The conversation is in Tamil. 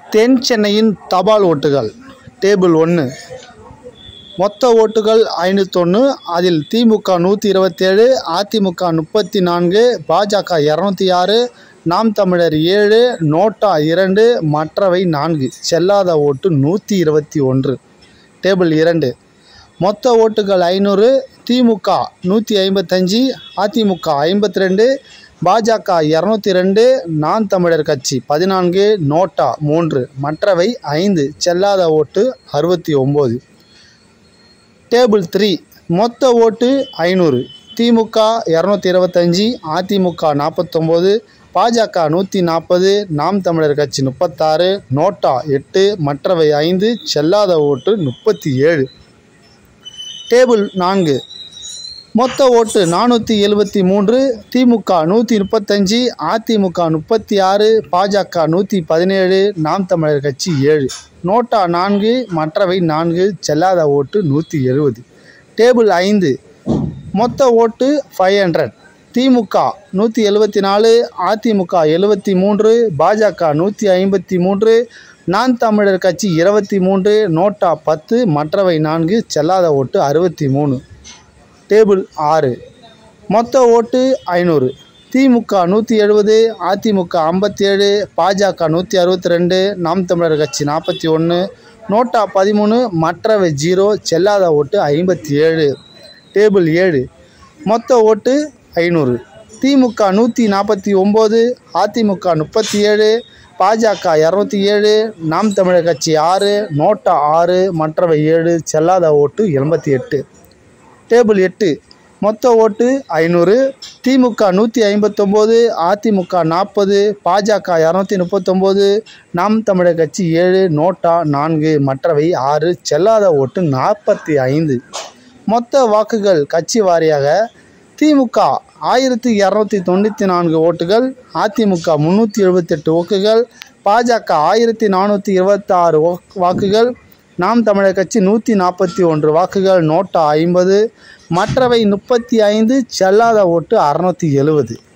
தென் சென்னையின் தபால் ஓட்டுகள் டேபிள் ஒன்று மொத்த ஓட்டுகள் ஐநூற்றொன்று அதில் திமுக நூற்றி இருபத்தேழு அதிமுக முப்பத்தி நான்கு பாஜக இரநூத்தி ஆறு நாம் தமிழர் ஏழு நோட்டா இரண்டு மற்றவை நான்கு செல்லாத ஓட்டு நூற்றி இருபத்தி ஒன்று டேபிள் இரண்டு மொத்த ஓட்டுகள் ஐநூறு திமுக நூற்றி ஐம்பத்தஞ்சு அதிமுக ஐம்பத்தி ரெண்டு பாஜக இரநூத்தி ரெண்டு நான் தமிழர் கட்சி பதினான்கு நோட்டா மூன்று மற்றவை ஐந்து செல்லாத ஓட்டு அறுபத்தி ஒம்பது டேபிள் த்ரீ மொத்த ஓட்டு ஐநூறு திமுக இரநூத்தி இருபத்தஞ்சி அதிமுக நாற்பத்தொம்போது பாஜக நூற்றி நாற்பது நாம் தமிழர் கட்சி முப்பத்தாறு நோட்டா எட்டு மற்றவை ஐந்து செல்லாத ஓட்டு முப்பத்தி ஏழு டேபிள் நான்கு மொத்த ஓட்டு நானூற்றி எழுபத்தி மூன்று திமுக நூற்றி முப்பத்தஞ்சு அதிமுக முப்பத்தி ஆறு பாஜக நூற்றி பதினேழு நாம் தமிழர் கட்சி ஏழு நோட்டா நான்கு மற்றவை நான்கு செல்லாத ஓட்டு நூற்றி எழுபது டேபிள் ஐந்து மொத்த ஓட்டு ஃபைவ் ஹண்ட்ரட் திமுக நூற்றி எழுபத்தி நாலு அதிமுக எழுபத்தி மூன்று பாஜக நூற்றி ஐம்பத்தி மூன்று நான் தமிழர் கட்சி இருபத்தி மூன்று நோட்டா பத்து மற்றவை நான்கு செல்லாத ஓட்டு அறுபத்தி மூணு டேபிள் ஆறு மொத்த ஓட்டு ஐநூறு திமுக நூற்றி எழுபது அதிமுக ஐம்பத்தேழு பாஜக நூற்றி அறுபத்தி ரெண்டு நாம் தமிழர் கட்சி நாற்பத்தி ஒன்று நோட்டா பதிமூணு மற்றவை ஜீரோ செல்லாத ஓட்டு ஐம்பத்தி ஏழு டேபிள் ஏழு மொத்த ஓட்டு ஐநூறு திமுக நூற்றி நாற்பத்தி ஒம்பது அதிமுக முப்பத்தி ஏழு பாஜக இரநூத்தி ஏழு நாம் தமிழர் கட்சி ஆறு நோட்டா ஆறு மற்றவை ஏழு செல்லாத ஓட்டு எண்பத்தி எட்டு டேபிள் எட்டு மொத்த ஓட்டு ஐநூறு திமுக நூற்றி ஐம்பத்தொம்போது அதிமுக நாற்பது பாஜக இரநூத்தி முப்பத்தொம்போது நாம் தமிழர் கட்சி ஏழு நோட்டா நான்கு மற்றவை ஆறு செல்லாத ஓட்டு நாற்பத்தி ஐந்து மொத்த வாக்குகள் கட்சி வாரியாக திமுக ஆயிரத்தி இரநூத்தி தொண்ணூற்றி நான்கு ஓட்டுகள் அதிமுக முந்நூற்றி எழுபத்தெட்டு வாக்குகள் பாஜக ஆயிரத்தி நானூற்றி இருபத்தாறு வாக்குகள் நாம் தமிழர் கட்சி நூற்றி நாற்பத்தி ஒன்று வாக்குகள் நோட்டா ஐம்பது மற்றவை முப்பத்தி ஐந்து செல்லாத ஓட்டு அறநூற்றி எழுபது